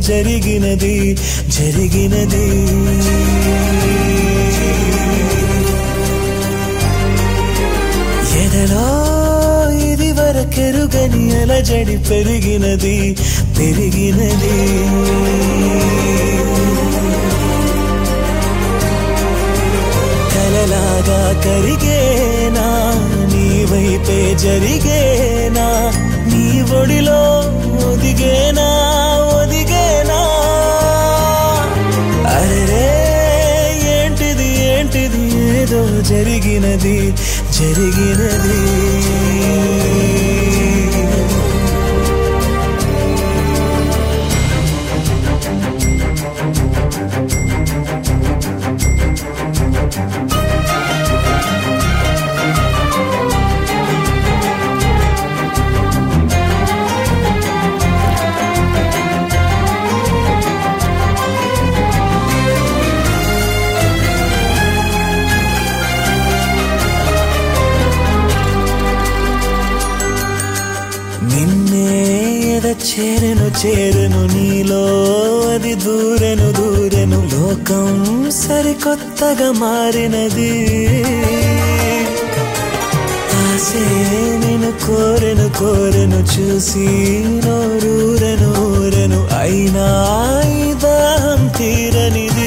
జరిగినది జరిగినది ఎదలో ఇది వరకెరుగని అలజడి పెరిగినది పెరిగినది కలలాగా కరిగేనా నీ వైపే జరిగేనా నీ ఒడిలో ఒదిగేనా ఒదిగేనా అరే ఏంటిది ఏంటిది ఏదో జరిగినది జరిగినది నిన్నే ఎద చేరెను చేరెను నీలో అది దూరెను దూరెను లోకం సరికొత్తగా మారినది ఆసే నేను కోరెను కోరెను చూసి నోరూరెను ఊరెను అయినా ఈ దాహం తీరనిది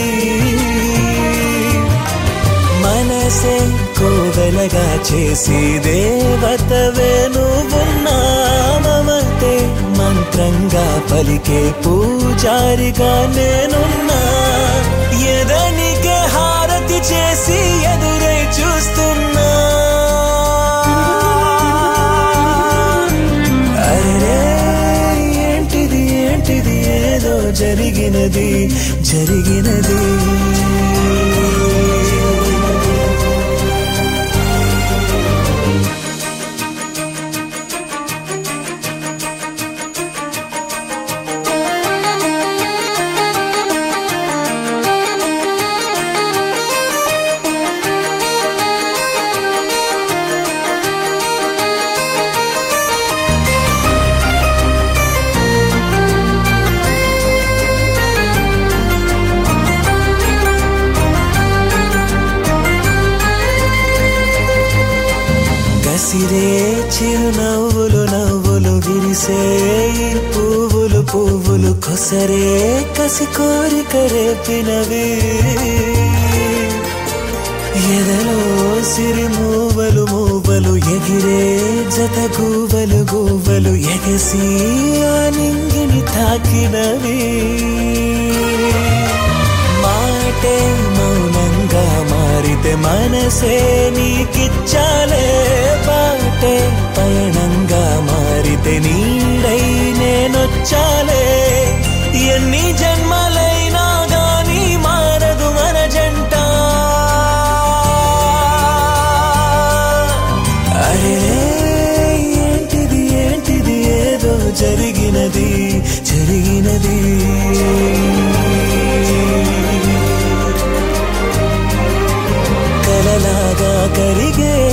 మనసే కోవెలగా చేసి దేవతవే నువ్వున్నా మమతే మంత్రంగా పలికే పూజారిగా నేనున్నా ఎదనికే హారతి చేసి ఎదురై చూస్తున్నా అరే ఏంటిది ఏంటిది ఏదో జరిగినది జరిగినది కసిరే చిరునవ్వులు నవ్వులు విరిసే ఈ పువ్వులు పువ్వులు కొసరే కసి కోరిక రేపినవి ఎదలో సిరి మూవలు మూవలు ఎగిరే జత గువ్వలు గువ్వలు ఎగసి ఆ నింగిని తాకినవి మాటే మౌనంగా మారితే మనసే నీకిచ్చాలే పాటే పయనంగా మారితే నీడై నేనొచ్చాలే ఎన్ని జన్మలైనా గాని మారదు మన జంట అరే ఏంటిది ఏంటిది ఏదో జరిగినది జరిగినది కలలాగా కరిగే